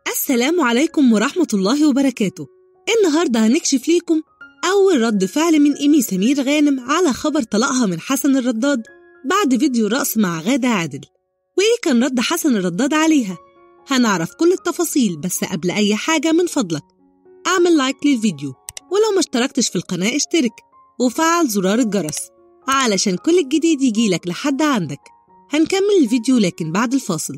السلام عليكم ورحمة الله وبركاته النهاردة هنكشف ليكم أول رد فعل من إيمي سمير غانم على خبر طلاقها من حسن الرداد بعد فيديو رقص مع غادة عادل وإيه كان رد حسن الرداد عليها هنعرف كل التفاصيل بس قبل أي حاجة من فضلك اعمل لايك للفيديو ولو ما اشتركتش في القناة اشترك وفعل زرار الجرس علشان كل الجديد يجيلك لحد عندك هنكمل الفيديو لكن بعد الفاصل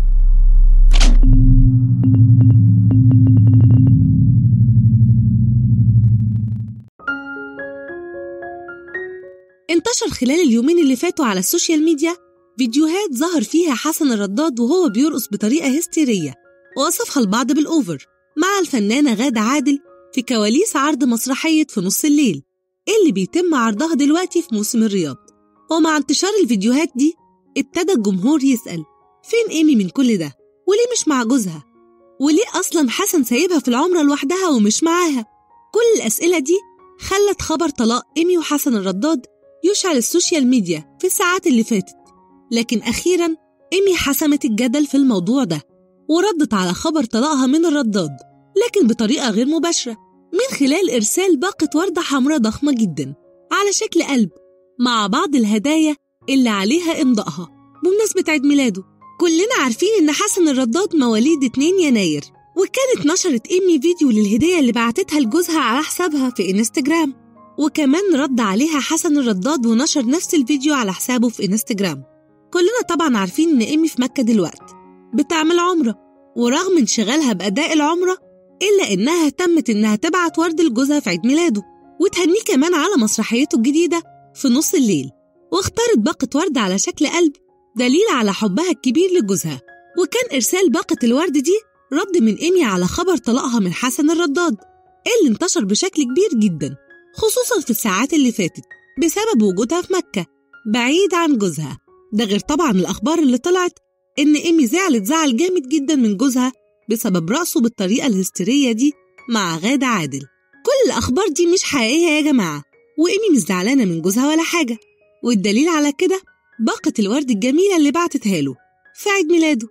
انتشر خلال اليومين اللي فاتوا على السوشيال ميديا فيديوهات ظهر فيها حسن الرداد وهو بيرقص بطريقة هستيرية ووصفها البعض بالأوفر مع الفنانة غادة عادل في كواليس عرض مسرحية في نص الليل اللي بيتم عرضها دلوقتي في موسم الرياض ومع انتشار الفيديوهات دي ابتدى الجمهور يسأل فين إيمي من كل ده وليه مش مع جوزها وليه أصلا حسن سايبها في العمرة لوحدها ومش معاها كل الأسئلة دي خلت خبر طلاق إيمي وحسن الرداد يشعل السوشيال ميديا في الساعات اللي فاتت لكن أخيرا إيمي حسمت الجدل في الموضوع ده وردت على خبر طلاقها من الرداد لكن بطريقة غير مباشرة من خلال إرسال باقة وردة حمراء ضخمة جدا على شكل قلب مع بعض الهدايا اللي عليها إمضائها بمناسبة عيد ميلاده كلنا عارفين إن حسن الرداد مواليد 2 يناير وكانت نشرت إيمي فيديو للهدية اللي بعتتها لجوزها على حسابها في إنستجرام وكمان رد عليها حسن الرداد ونشر نفس الفيديو على حسابه في إنستجرام كلنا طبعا عارفين إن إيمي في مكة دلوقتي بتعمل عمرة ورغم انشغالها بأداء العمرة إلا إنها اهتمت إنها تبعت ورد لجوزها في عيد ميلاده وتهنيه كمان على مسرحيته الجديدة في نص الليل واختارت باقة ورد على شكل قلب دليل على حبها الكبير لجوزها وكان إرسال باقة الورد دي رد من إيمي على خبر طلاقها من حسن الرداد اللي انتشر بشكل كبير جدا خصوصا في الساعات اللي فاتت بسبب وجودها في مكة بعيد عن جوزها ده غير طبعا الأخبار اللي طلعت إن إيمي زعلت زعل جامد جدا من جوزها بسبب رقصه بالطريقة الهستيرية دي مع غادة عادل كل الأخبار دي مش حقيقية يا جماعة وإيمي مش زعلانة من جوزها ولا حاجة والدليل على كده باقة الورد الجميلة اللي بعتتها له في عيد ميلاده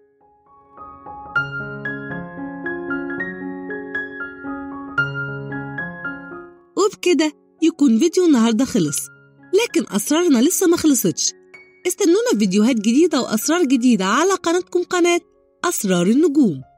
وبكده يكون فيديو النهاردة خلص لكن أسرارنا لسه ما خلصتش استنونا في فيديوهات جديدة وأسرار جديدة على قناتكم قناة أسرار النجوم